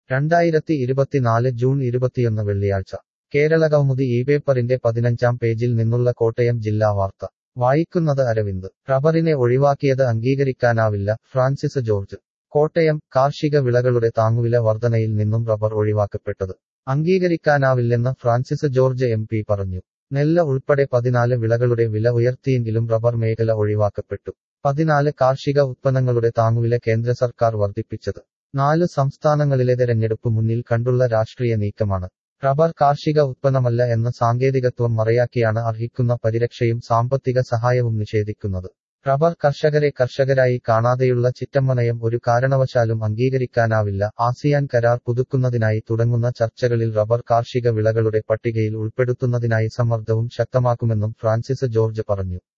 രണ്ടായിരത്തി ഇരുപത്തിനാല് ജൂൺ ഇരുപത്തിയൊന്ന് വെള്ളിയാഴ്ച കേരള കൗമുദി ഈ പേപ്പറിന്റെ പതിനഞ്ചാം പേജിൽ നിന്നുള്ള കോട്ടയം ജില്ലാ വാർത്ത വായിക്കുന്നത് അരവിന്ദ് റബ്ബറിനെ ഒഴിവാക്കിയത് അംഗീകരിക്കാനാവില്ല ഫ്രാൻസിസ് ജോർജ് കോട്ടയം കാർഷിക വിളകളുടെ താങ്ങുവില വർധനയിൽ നിന്നും റബ്ബർ ഒഴിവാക്കപ്പെട്ടത് അംഗീകരിക്കാനാവില്ലെന്ന് ഫ്രാൻസിസ് ജോർജ് എം പി പറഞ്ഞു നെല്ല് ഉൾപ്പെടെ പതിനാല് വിളകളുടെ വില ഉയർത്തിയെങ്കിലും റബ്ബർ മേഖല ഒഴിവാക്കപ്പെട്ടു പതിനാല് കാർഷിക ഉത്പന്നങ്ങളുടെ താങ്ങുവില കേന്ദ്ര സർക്കാർ വർദ്ധിപ്പിച്ചത് നാല് സംസ്ഥാനങ്ങളിലെ തെരഞ്ഞെടുപ്പ് മുന്നിൽ കണ്ടുള്ള രാഷ്ട്രീയ നീക്കമാണ് റബ്ബർ കാർഷിക ഉത്പന്നമല്ല എന്ന സാങ്കേതികത്വം മറയാക്കിയാണ് അർഹിക്കുന്ന പരിരക്ഷയും സാമ്പത്തിക സഹായവും നിഷേധിക്കുന്നത് റബ്ബർ കർഷകരെ കർഷകരായി കാണാതെയുള്ള ചിറ്റമ്മനയം ഒരു കാരണവശാലും അംഗീകരിക്കാനാവില്ല ആസിയാൻ കരാർ പുതുക്കുന്നതിനായി തുടങ്ങുന്ന ചർച്ചകളിൽ റബ്ബർ കാർഷിക വിളകളുടെ പട്ടികയിൽ ഉൾപ്പെടുത്തുന്നതിനായി സമ്മർദ്ദവും ശക്തമാക്കുമെന്നും ഫ്രാൻസിസ് ജോർജ് പറഞ്ഞു